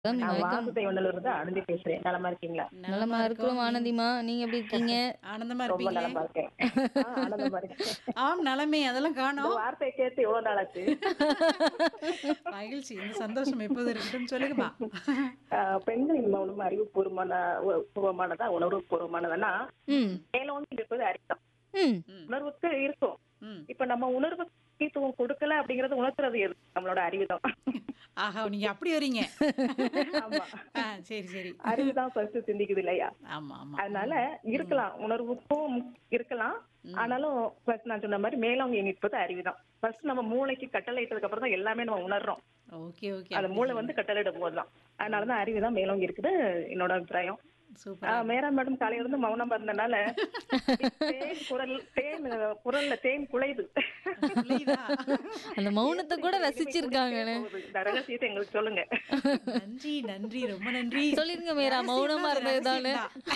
வணக்கம், நான் வணக்கம். வாசுதேவ் வண்டலூர் இருந்து ஆனந்தி பேசுறேன் நலமா இருக்கீங்களா நலமா இருக்கிறோம் ஆனந்திமா நீங்க எப்படி இருக்கீங்க ஆனந்தமா ரொம்ப இருப்பீங்களே நலமா இருக்கேன் ஆ, ஆனந்தமா இருக்கேன் ஆம் நலமே அதெல்லாம் இந்த காணோம் வார்த்தையை கேட்டு எவ்வளவு நாளாச்சு மகிழ்ச்சி இந்த சந்தோஷம் எப்போது இருக்கட்டும் சொல்லுங்கம்மா ஆ, பெண்களின் மௌனம் அறிவுபூர்வமான உ- பூர்வமானதா உணர்வு பூர்வமானதுன்னா ம் மேலோங்கி இருப்பது அர்த்தம் ம் உணர்வுக்கு இருக்கும் ம் இப்ப நம்ம உணர்வு முக்கியத்துவம் கொடுக்கல அப்படிங்கறது உணர்த்துறது எது? நம்மளோட அறிவுதான் ஆஹா நீங்க அப்படி வரீங்க ஆமா ஆ சரி சரி அறிவுதான் ஃபர்ஸ்ட் சிந்திக்குது இல்லையா ஆமா ஆமா அதனால இருக்கலாம் உணர்வுக்கும் இருக்கலாம் ஆனாலும் first நான் சொன்ன மாதிரி மேலோங்கி நிற்பது அறிவுதான் ஃபர்ஸ்ட் நம்ம மூளைக்கு கட்டளை இட்டதுக்கு அப்புறம் தான் எல்லாமே நம்ம உணர்றோம் ஓகே ஓகே அந்த மூளை வந்து கட்டளையிடும் போதுதான் அதனாலதான் அறிவுதான் மேலோங்கி இருக்குது என்னோட அபிப்பிராயம் சூப்பர் மேரா மேடம் காலையில இருந்து மௌனமா இருந்தனால தேன் குரல் தேன் குரல்ல தேன் குலையுது புரியுதா? அந்த மௌனத்தை கூட ரசிச்சிருக்காங்கன்னு போகுது. இந்த ரகசியத்தை எங்களுக்கு சொல்லுங்க நன்றி நன்றி ரொம்ப நன்றி சொல்லிருங்க மீரா மௌனமா இருந்தது தானே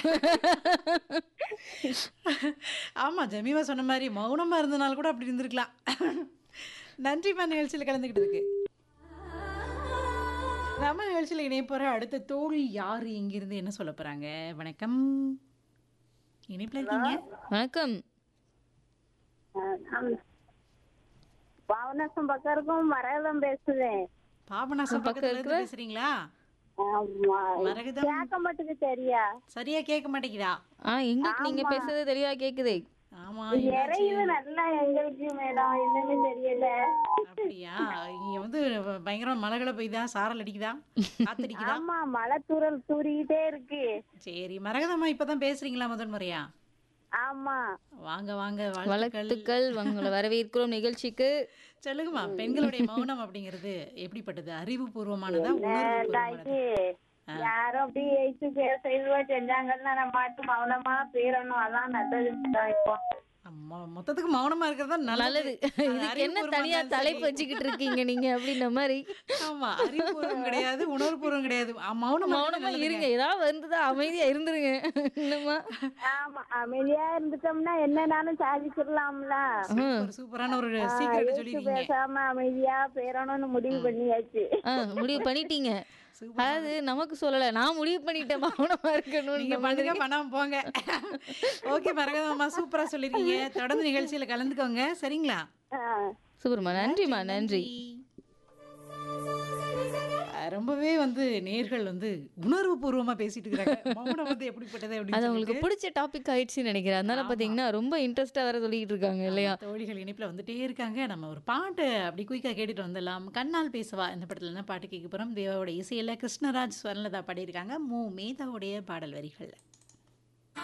ஆமா ஜமீமா சொன்ன மாதிரி மௌனமா இருந்தனால கூட அப்படி இருந்திருக்கலாம் நன்றிம்மா நிகழ்ச்சியில் கலந்துக்கிட்டதுக்கு நம்ம நிகழ்ச்சியில் இணைய போற அடுத்த தோழி யாரு இங்கிருந்து என்ன சொல்ல போறாங்க வணக்கம் இணைப்பில் இருக்கீங்க வணக்கம் பாவநாசம் பக்கம் இருக்கும் மரகதம் பேசுறேன் பாபநாசம் பக்கத்துல இருந்து பேசுறீங்களா ஆமா மரகதம் கேட்க மாட்டுக்கு சரியா சரியா கேட்க மாட்டேங்குதா ஆ எங்களுக்கு நீங்க பேசுறது தெளிவா கேக்குதே ஆமா இறையுது நல்லா எங்களுக்கு மேடம் என்னன்னு தெரியல அப்படியா இங்க வந்து பயங்கரமா மழைகளை பெய்யுதா சாரல் அடிக்குதா காத்தடிக்குதா ஆமா மழை தூரல் தூரிக்கிட்டே இருக்கு சரி மரகதம்மா இப்பதான் பேசுறீங்களா முதல் முறையா ஆமா வாங்க வாங்க வாழ்த்துக்கள் வாழ்த்துக்கள் உங்களை வரவேற்கிறோம் நிகழ்ச்சிக்கு சொல்லுங்கம்மா பெண்களுடைய மௌனம் அப்படிங்கிறது எப்படிப்பட்டது அறிவுபூர்வமானதா உணர்வு தாய்க்கு யாரும் அப்படியே எழுத்து பேச இதுவா செஞ்சாங்கன்னா நம்ம மாட்டு மௌனமா பேரணும் அதான் நல்லது இப்போ மொத்தத்துக்கு மௌனமா இருக்கிறதா நல்லது இதுக்கு என்ன தனியா தலைப்பு வச்சுக்கிட்டு இருக்கீங்க நீங்க அப்படின்ற மாதிரி ஆமா அறிவுபூர்வம் கிடையாது உணர்வுபூர்வம் கிடையாது ஆ, மௌனம் மௌனமா இருங்க ஏதாவது வந்ததா அமைதியா இருந்துருங்க என்னம்மா ஆமா அமைதியா இருந்துட்டோம்னா என்னன்னாலும் சாதிச்சிடலாம்ல சூப்பர் சூப்பரான ஒரு சீக்கிரட் எழுத்து சொல்லிருக்கீங்க பேசாம அமைதியா பேரணும்னு முடிவு பண்ணியாச்சு ஆ முடிவு பண்ணிட்டீங்க அதாவது நமக்கு சொல்லல நான் முடிவு பண்ணிட்டேன் மௌனமா நீங்க இருக்கணும் பண்ணுங்க பண்ணாம போங்க ஓகே மரகதம்மா சூப்பரா சொல்லிருக்கீங்க தொடர்ந்து நிகழ்ச்சியில கலந்துக்கோங்க சரிங்களா ஆஹ் சூப்பர்மா நன்றிம்மா நன்றி அஹ் ரொம்பவே வந்து நேர்கள் வந்து உணர்வு பூர்வமா பேசிட்டு இருக்காங்க மௌனம் வந்து எப்படிப்பட்டது அது அப்படின்னு அவங்களுக்கு சொல்லிட்டு. பிடிச்ச டாபிக் ஆயிடுச்சுன்னு நினைக்கிறேன் அதனால பாத்தீங்கன்னா ரொம்ப இன்ட்ரெஸ்டா வேற சொல்லிட்டு இருக்காங்க இல்லையா தோழிகள் இணைப்புல வந்துட்டே இருக்காங்க நம்ம ஒரு பாட்டு அப்படி குயிக்கா கேட்டுட்டு வந்துடலாம் கண்ணால் பேசவா இந்த படத்துல என்ன பாட்டு கேட்க போறோம் தேவாவோட இசையில கிருஷ்ணராஜ் ஸ்வர்ணலதா பாடியிருக்காங்க மு மேதாவுடைய பாடல் வரிகள்ல